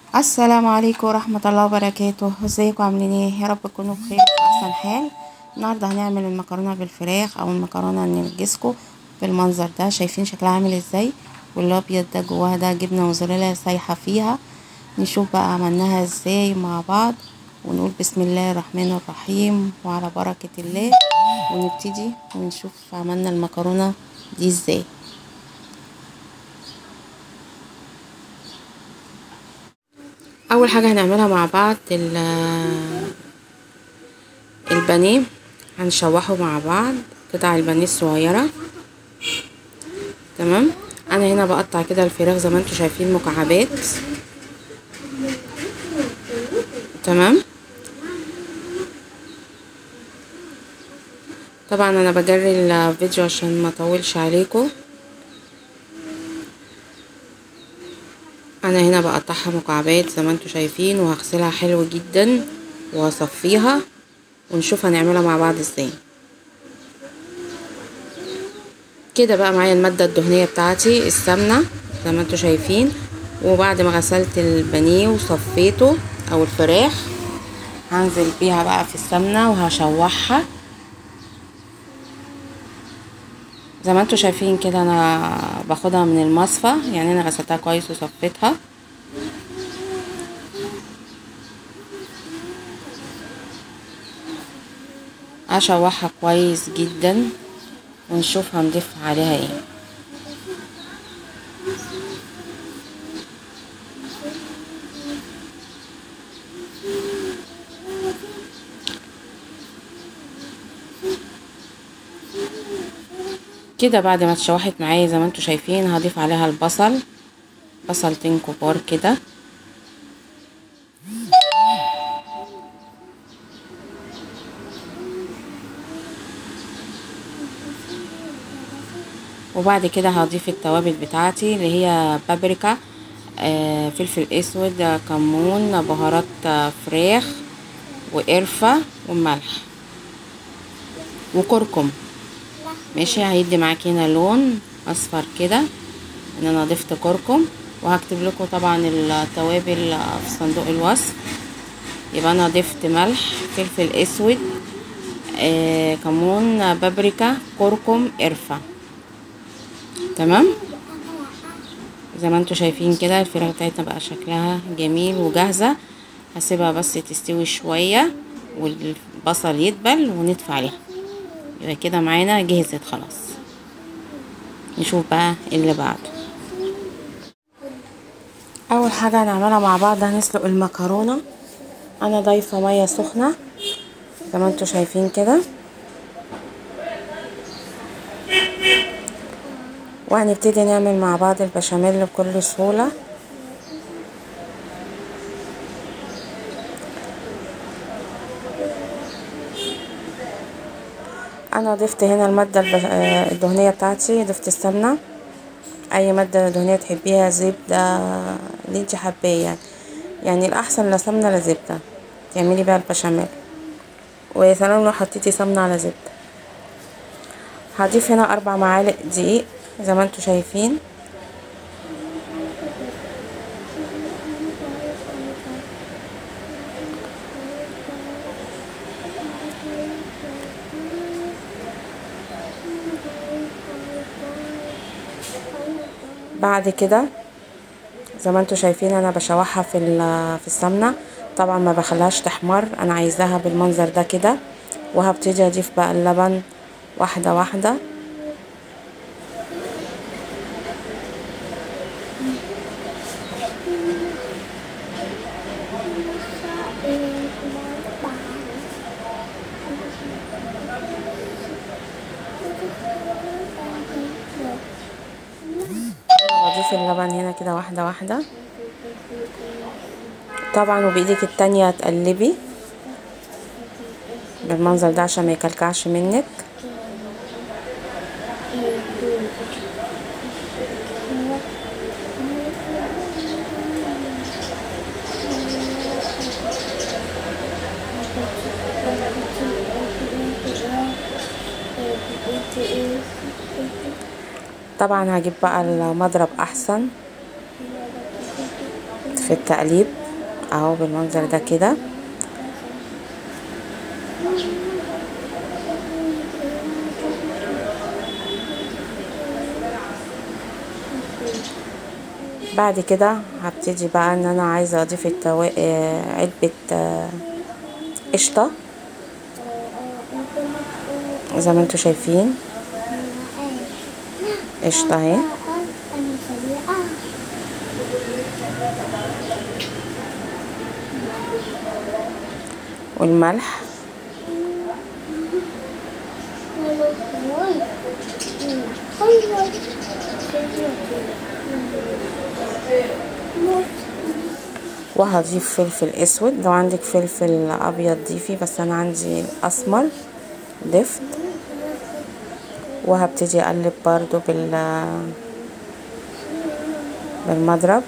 السلام عليكم ورحمة الله وبركاته ازيكم عاملين ايه يا رب تكونوا بخير وفي احسن حال النهاردة هنعمل المكرونة بالفراخ او المكرونة النجرسكو بالمنظر ده شايفين شكلها عامل ازاي والابيض ده جواها ده جبنة موزاريلا سايحة فيها نشوف بقى عملناها ازاي مع بعض ونقول بسم الله الرحمن الرحيم وعلى بركة الله ونبتدي ونشوف عملنا المكرونة دي ازاي اول حاجه هنعملها مع بعض البانيه هنشوحه مع بعض قطع البانيه الصغيره تمام انا هنا بقطع كده الفراخ زي ما انتم شايفين مكعبات تمام طبعا انا بجري الفيديو عشان ما اطولش عليكم انا هنا بقطعها مكعبات زي ما انتم شايفين وهغسلها حلو جدا وهصفيها ونشوف هنعملها مع بعض ازاي كده بقى معايا الماده الدهنيه بتاعتي السمنه زي ما انتم شايفين وبعد ما غسلت البانيه وصفيته او الفراخ هنزل بيها بقى في السمنه وهشوحها زي ما انتم شايفين كده انا باخدها من المصفى يعني انا غسلتها كويس وصفيتها اشوحها كويس جدا ونشوف هنضيف عليها ايه كده بعد ما اتشوحت معايا زي ما انتم شايفين هضيف عليها البصل بصلتين كبار كده وبعد كده هضيف التوابل بتاعتي اللي هي بابريكا آه فلفل اسود آه كمون بهارات آه فراخ وقرفة وملح وكركم ماشي هيدي معاكي هنا لون اصفر كده ان انا ضفت كركم وهكتب لكم طبعا التوابل في صندوق الوصف يبقى انا ضفت ملح فلفل اسود آه كمون بابريكا كركم قرفه تمام زي ما انتم شايفين كده الفراخ بتاعتنا بقى شكلها جميل وجاهزه هسيبها بس تستوي شويه والبصل يدبل ونطفي عليها يبقى كده معانا جهزت خلاص نشوف بقى اللي بعده اول حاجه هنعملها مع بعض هنسلق المكرونه انا ضايفه ميه سخنه زي ما انتم شايفين كده وهنبتدي نعمل مع بعض البشاميل بكل سهوله انا ضفت هنا المادة الدهنية بتاعتي ضفت السمنة اي مادة دهنية تحبيها زبدة اللي انت حباه يعني يعني الاحسن لا سمنة لا زبدة تعملي بيها البشاميل ويا سلام لو حطيتي سمنة على زبدة هضيف هنا اربع معالق دقيق زي ما انتوا شايفين بعد كده زي ما انتوا شايفين انا بشوحها في في السمنه طبعا ما بخليهاش تحمر انا عايزاها بالمنظر ده كده وهبتدي اضيف بقى اللبن واحده واحده بضيف اللبن هنا كده واحدة واحدة طبعا وبايدك التانية تقلبي بالمنظر ده عشان ما يكلكعش منك طبعا هجيب بقى المضرب احسن في التقليب اهو بالمنظر ده كده بعد كده هبتدي بقى ان انا عايزه اضيف التوا... آه، علبه آه، قشطه زي ما انتوا شايفين قشطه اهي والملح وهضيف فلفل اسود لو عندك فلفل ابيض ضيفي بس انا عندي الاسمر ضفت وهبتدي اقلب برضو بال بالمضرب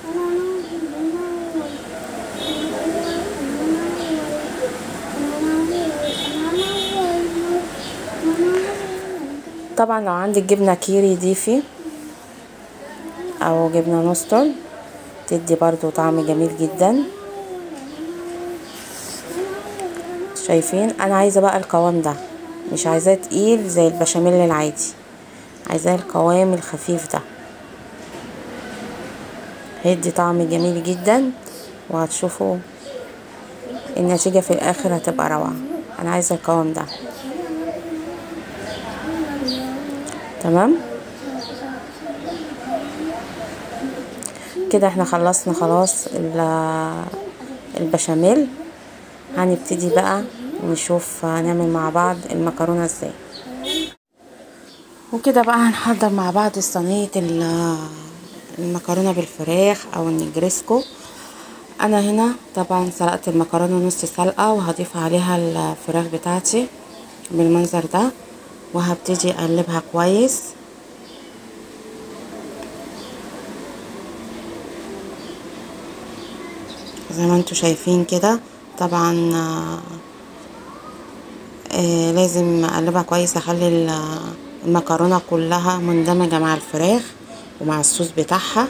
طبعا لو عندك جبنة كيري ضيفي او جبنة نستر تدي برضو طعم جميل جدا شايفين انا عايزة بقى القوام ده مش عايزاه تقيل زي البشاميل العادي عايزاه القوام الخفيف ده هيدي طعم جميل جدا وهتشوفوا النتيجة في الاخر هتبقى روعة انا عايزة القوام ده تمام كده احنا خلصنا خلاص البشاميل هنبتدي بقى نشوف هنعمل مع بعض المكرونة ازاي وكده بقى هنحضر مع بعض صينية المكرونة بالفراخ او النجريسكو انا هنا طبعا سلقت المكرونة نص سلقة وهضيف عليها الفراخ بتاعتي بالمنظر ده وهبتدي اقلبها كويس زي ما انتوا شايفين كده طبعا آه لازم اقلبها كويس اخلي المكرونه كلها مندمجه مع الفراخ ومع الصوص بتاعها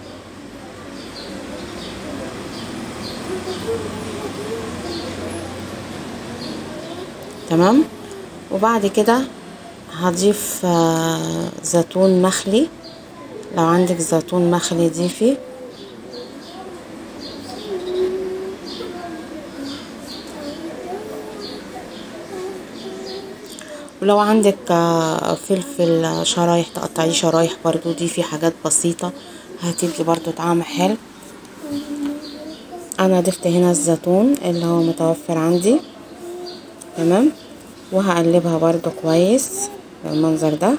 تمام وبعد كده هضيف آه زيتون مخلي لو عندك زيتون مخلي ضيفي ولو عندك فلفل شرايح تقطعيه شرايح برضو دي في حاجات بسيطة هتدي برضو طعم حلو انا ضفت هنا الزيتون اللي هو متوفر عندي تمام وهقلبها برضو كويس بالمنظر ده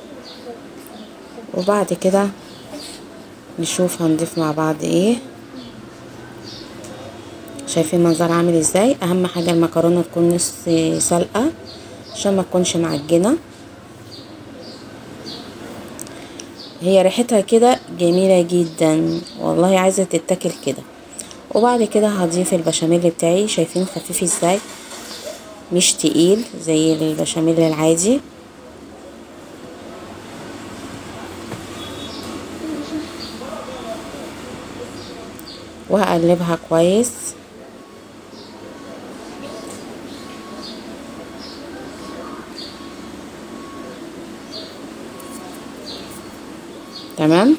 وبعد كده نشوف هنضيف مع بعض ايه شايفين المنظر عامل ازاي اهم حاجة المكرونة تكون نص سلقة عشان ما تكونش معجنه هي ريحتها كده جميله جدا والله عايزه تتاكل كده وبعد كده هضيف البشاميل بتاعي شايفين خفيف ازاي مش تقيل زي البشاميل العادي وهقلبها كويس تمام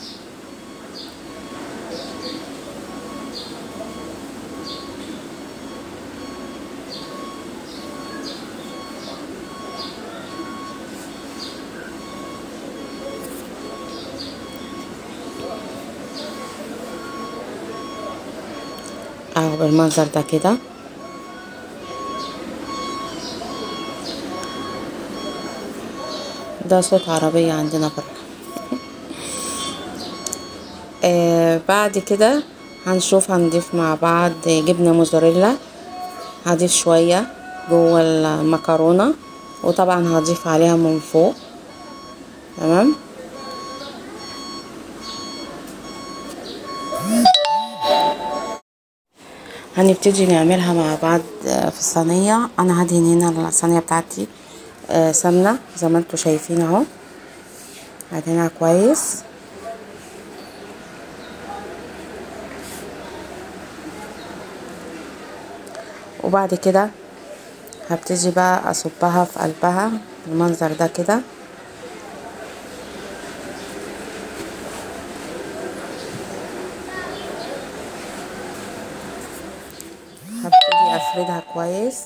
اهو بالمنظر ده كده ده صوت عربية عندنا بره آه بعد كده هنشوف هنضيف مع بعض جبنة موزاريلا هضيف شوية جوه المكرونة وطبعا هضيف عليها من فوق تمام هنبتدي نعملها مع بعض في الصينية انا هدهن هنا الصينية بتاعتي آه سمنة زي ما انتوا شايفين اهو هدهنها كويس وبعد كده هبتدي بقى اصبها في قلبها بالمنظر ده كده هبتدي افردها كويس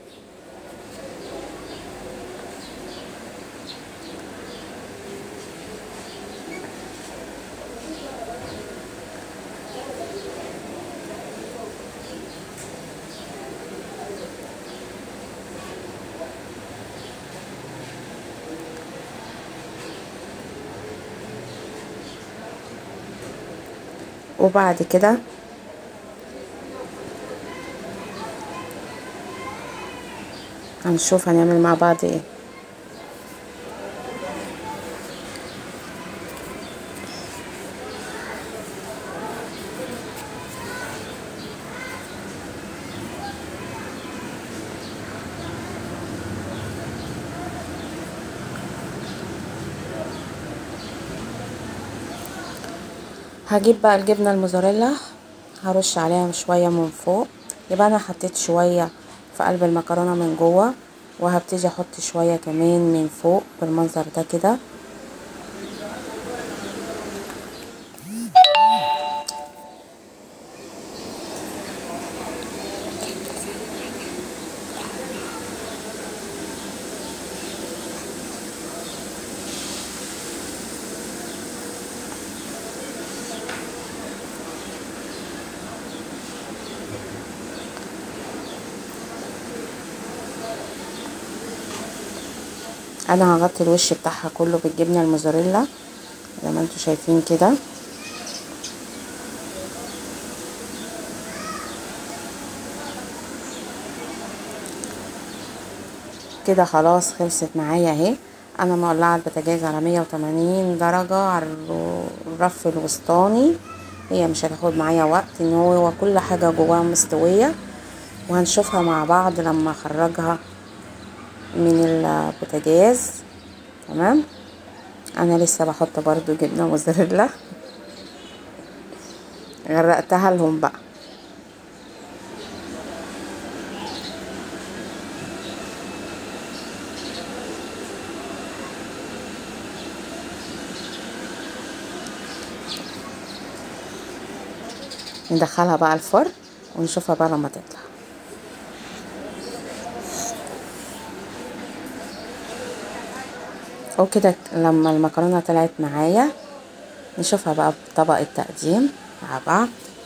وبعد كده هنشوف هنعمل مع بعض ايه هجيب بقى الجبنة الموزاريلا هرش عليها شوية من فوق يبقى انا حطيت شوية في قلب المكرونة من جوه وهبتدي احط شوية كمان من فوق بالمنظر ده كده انا هغطي الوش بتاعها كله بالجبنه الموزاريلا زي ما انتم شايفين كده كده خلاص خلصت معايا اهي انا مولعه البوتاجاز على 180 درجه على الرف الوسطاني هي مش هتاخد معايا وقت ان هو كل حاجه جواها مستويه وهنشوفها مع بعض لما اخرجها من البوتاجاز تمام انا لسه بحط برضو جبنه موزاريلا غرقتها لهم بقى ندخلها بقى الفرن ونشوفها بقى لما تطلع وكده لما المكرونه طلعت معايا نشوفها بقى بطبق التقديم مع بعض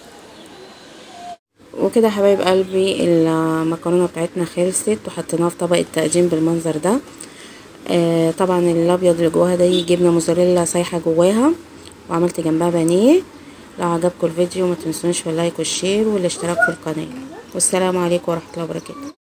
وكده حبايب قلبي المكرونه بتاعتنا خلصت وحطيناها في طبق التقديم بالمنظر ده آه طبعا الابيض اللي جواها ده جبنه موزاريلا سايحه جواها وعملت جنبها بانيه لو عجبكم الفيديو ما تنسونيش باللايك والشير والاشتراك في القناه والسلام عليكم ورحمه الله وبركاته